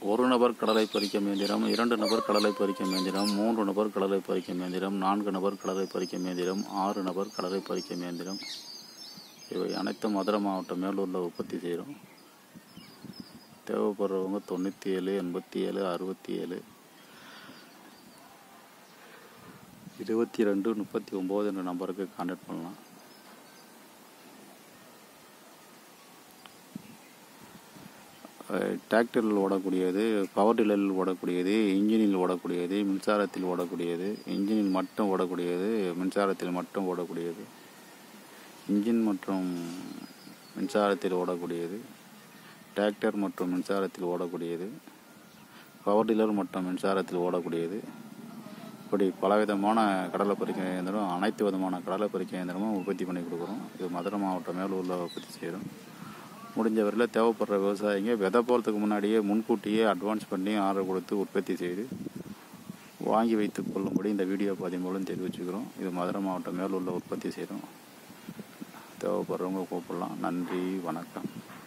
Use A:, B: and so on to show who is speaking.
A: ஒரு நபர் கடலை பறிக்கும் இயந்திரம் இரண்டு நபர் கடலை பறிக்கும் இயந்திரம் மூன்று நபர் கடலை பறிக்கும் இயந்திரம் நான்கு நபர் கடலை பறிக்கும் இயந்திரம் ஆறு நபர் கடலை பறிக்கும் இயந்திரம் இவை அனைத்தும் மதுரை மாவட்டம் மேலூரில் உற்பத்தி செய்கிறோம் தேவைப்படுறவங்க தொண்ணூற்றி ஏழு எண்பத்தி ஏழு அறுபத்தி ஏழு இருபத்தி ரெண்டு முப்பத்தி ஒம்பது என்ற நம்பருக்கு கான்டாக்ட் பண்ணலாம் டிராக்டரில் ஓடக்கூடியது பவர் டில்லரில் ஓடக்கூடியது இன்ஜினில் ஓடக்கூடியது மின்சாரத்தில் ஓடக்கூடியது இன்ஜினில் மட்டும் ஓடக்கூடியது மின்சாரத்தில் மட்டும் ஓடக்கூடியது இன்ஜின் மற்றும் மின்சாரத்தில் ஓடக்கூடியது டிராக்டர் மற்றும் மின்சாரத்தில் ஓடக்கூடியது பவர் டில்லர் மற்றும் மின்சாரத்தில் ஓடக்கூடியது இப்படி பலவிதமான கடலை பறிக்க இயந்திரம் அனைத்து விதமான கடலை பறிக்க இயந்திரமும் உற்பத்தி பண்ணி கொடுக்குறோம் இது மதுரை மாவட்டம் மேலூரில் உற்பத்தி செய்கிறோம் முடிஞ்ச வரையில் தேவைப்படுற விவசாயிங்க விதை போகிறதுக்கு முன்னாடியே முன்கூட்டியே அட்வான்ஸ் பண்ணி ஆர்டர் கொடுத்து உற்பத்தி செய்து வாங்கி வைத்து கொள்ளும்படி இந்த வீடியோ பதிவு மூலம் தெரிவிச்சுக்கிறோம் இது மதுரை மாவட்டம் மேலூரில் உற்பத்தி செய்கிறோம் தேவைப்படுறவங்க கூப்பிடலாம் நன்றி வணக்கம்